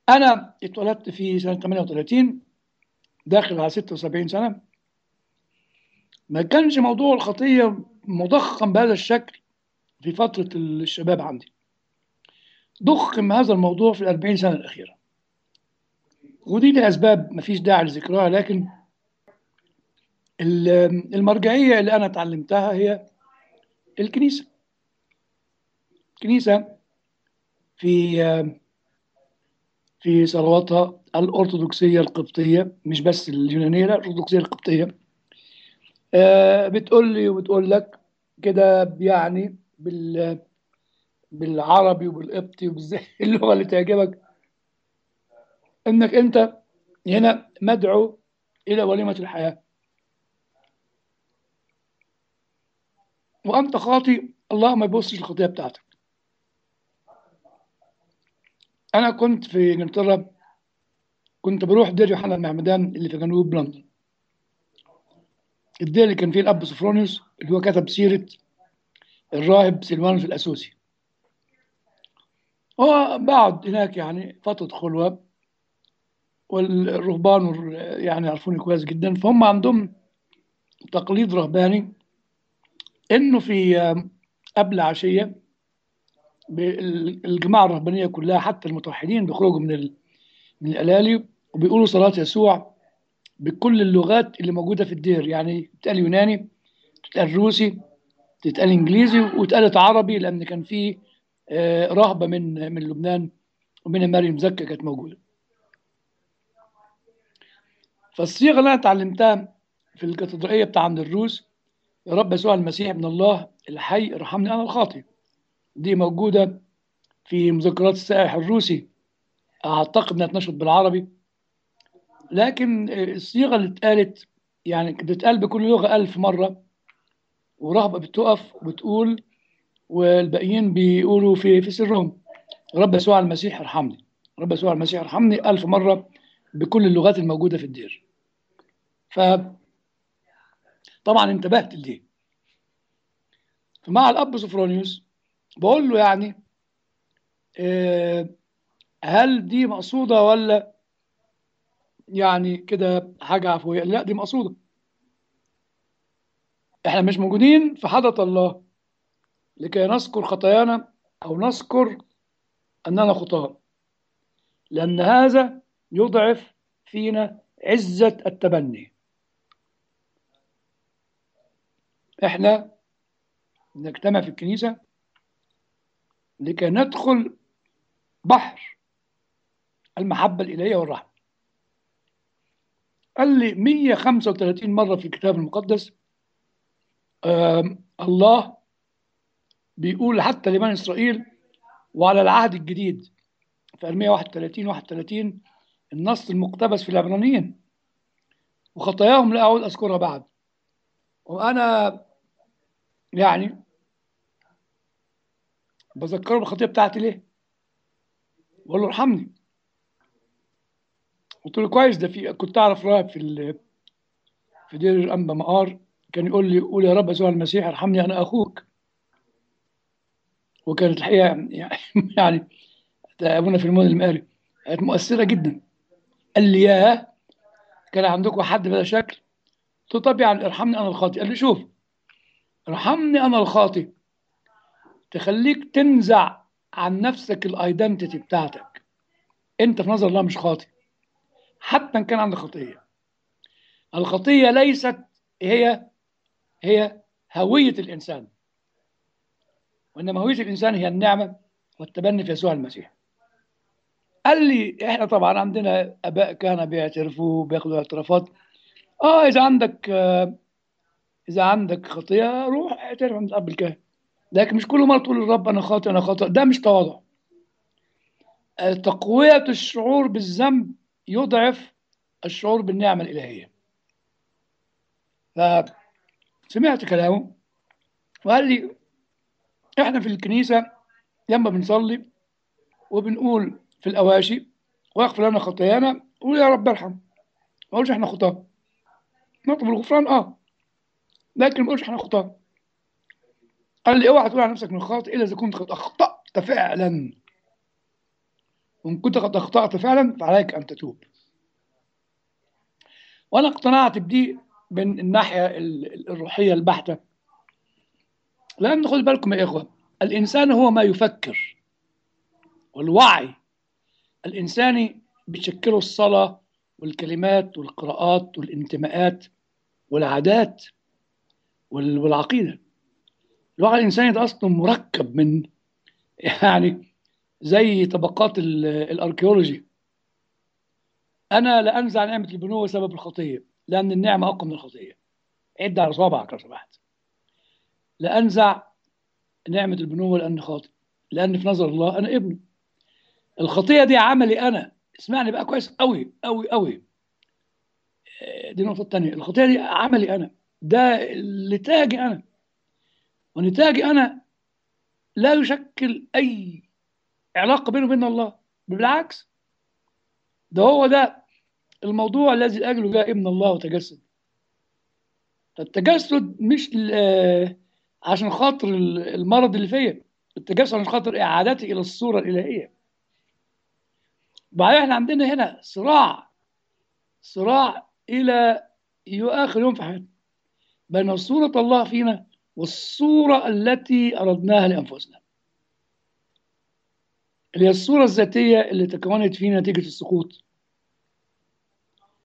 انا اتولدت في سنه 38 داخل على 76 سنه ما كانش موضوع الخطيه مضخم بهذا الشكل في فتره الشباب عندي ضخم هذا الموضوع في الأربعين سنة الأخيرة ودي لأسباب مفيش داعي لذكرها لكن ال- المرجعية اللي أنا اتعلمتها هي الكنيسة الكنيسة في في صلواتها الأرثوذكسية القبطية مش بس اليونانية لا الأرثوذكسية القبطية آه، بتقول لي وبتقول لك كده يعني بال بالعربي وبالقبطي وبالزي اللغة اللي تعجبك انك انت هنا مدعو الى وليمة الحياة وانت خاطي الله ما يبصش الخطية بتاعتك انا كنت في انجلترا كنت بروح دير يوحنا المعمدان اللي في جنوب لندن الدير اللي كان فيه الاب سوفرونيوس اللي هو كتب سيرة الراهب سيلوانوس الاسوسي هو بعد هناك يعني فترة خلوة والرهبان وال- يعني يعرفوني كويس جدا فهم عندهم تقليد رهباني انه في آم، قبل عشية بال- الجماعة الرهبانية كلها حتى المتوحدين بيخرجوا من ال- من الألالي وبيقولوا صلاة يسوع بكل اللغات اللي موجودة في الدير يعني تتقال يوناني تتقال روسي تتقال إنجليزي وتتقال عربي لأن كان في آه، رهبة من من لبنان ومن مريم زكا كانت موجودة فالصيغة اللي أنا اتعلمتها في الكاتدرائية بتاع عند الروس يا رب يسوع المسيح ابن الله الحي ارحمني أنا الخاطئ دي موجودة في مذكرات السائح الروسي أعتقد إنها اتنشرت بالعربي لكن الصيغة اللي اتقالت يعني بتتقال بكل لغة ألف مرة ورهبة بتقف وبتقول والباقيين بيقولوا في في سرهم رب يسوع المسيح ارحمني رب يسوع المسيح ارحمني ألف مرة بكل اللغات الموجودة في الدير ف طبعا انتبهت لدي فمع الأب سوفرونيوس بقول له يعني آه، هل دي مقصودة ولا يعني كده حاجة عفوية لا دي مقصودة احنا مش موجودين في حضرة الله لكي نذكر خطايانا أو نذكر أننا خطاة لأن هذا يضعف فينا عزة التبني احنا نجتمع في الكنيسة لكي ندخل بحر المحبة الإلهية والرحمة قال لي 135 مرة في الكتاب المقدس آم، الله بيقول حتى لبني إسرائيل وعلى العهد الجديد في أرمية 31 31 النص المقتبس في العبرانيين وخطاياهم لا أعود أذكرها بعد وأنا يعني بذكره بالخطية بتاعتي ليه؟ بقول له ارحمني قلت له كويس ده في كنت أعرف راهب في ال... في دير الأنبا مقار كان يقول لي قول يا رب يسوع المسيح ارحمني أنا أخوك وكانت الحقيقة يعني يعني ده أبونا في المول المقاري كانت مؤثرة جدا قال لي ياه كان عندكم حد بهذا الشكل قلت له طب يعني ارحمني أنا الخاطئ قال لي شوف ارحمني أنا الخاطئ تخليك تنزع عن نفسك الايدنتيتي بتاعتك انت في نظر الله مش خاطئ حتى ان كان عندك خطيه الخطيه ليست هي هي هويه الانسان وانما هويه الانسان هي النعمه والتبني في يسوع المسيح قال لي احنا طبعا عندنا اباء كانوا بيعترفوا بياخدوا اعترافات اه اذا عندك آه اذا عندك خطيه روح اعترف عند الاب الكاهن لكن مش كل مره تقول للرب انا خاطئ انا خاطئ ده مش تواضع آه، تقويه الشعور بالذنب يضعف الشعور بالنعمه الالهيه فسمعت كلامه وقال لي احنا في الكنيسه لما بنصلي وبنقول في الاواشي واغفر لنا خطايانا قول يا رب ارحم ما اقولش احنا خطاه نطلب الغفران اه لكن ما نقولش احنا خطاه قال لي اوعى تقول على نفسك من خاطئ الا اذا كنت قد اخطات فعلا وإن كنت قد أخطأت فعلا فعليك أن تتوب وأنا اقتنعت بدي من الناحية ال- الروحية البحتة لأن خد بالكم يا إخوة الإنسان هو ما يفكر والوعي الإنساني بيشكله الصلاة والكلمات والقراءات والانتماءات والعادات وال- والعقيدة الوعي الإنساني ده أصلا مركب من يعني زي طبقات ال- الأركيولوجي أنا لا أنزع نعمة البنوة سبب الخطية لأن النعمة أقوى من الخطية عد على صوابعك لو سمحت لا أنزع نعمة البنوة لأني خاطئ لأن في نظر الله أنا ابنه الخطية دي عملي أنا اسمعني بقى كويس قوي قوي قوي آه، دي النقطة التانية الخطية دي عملي أنا ده نتاجي أنا ونتاجي أنا لا يشكل أي علاقة بينه وبين الله بالعكس ده هو ده الموضوع الذي لأجله جاء ابن الله وتجسد التجسد مش ل- آه، عشان خاطر ال- المرض اللي فيا التجسد عشان خاطر إعادتي إلى الصورة الإلهية وبعدين احنا عندنا هنا صراع صراع إلى يو- آخر يوم في حياتنا بين صورة الله فينا والصورة التي أردناها لأنفسنا اللي هي الصورة الذاتية اللي تكونت فينا نتيجة السقوط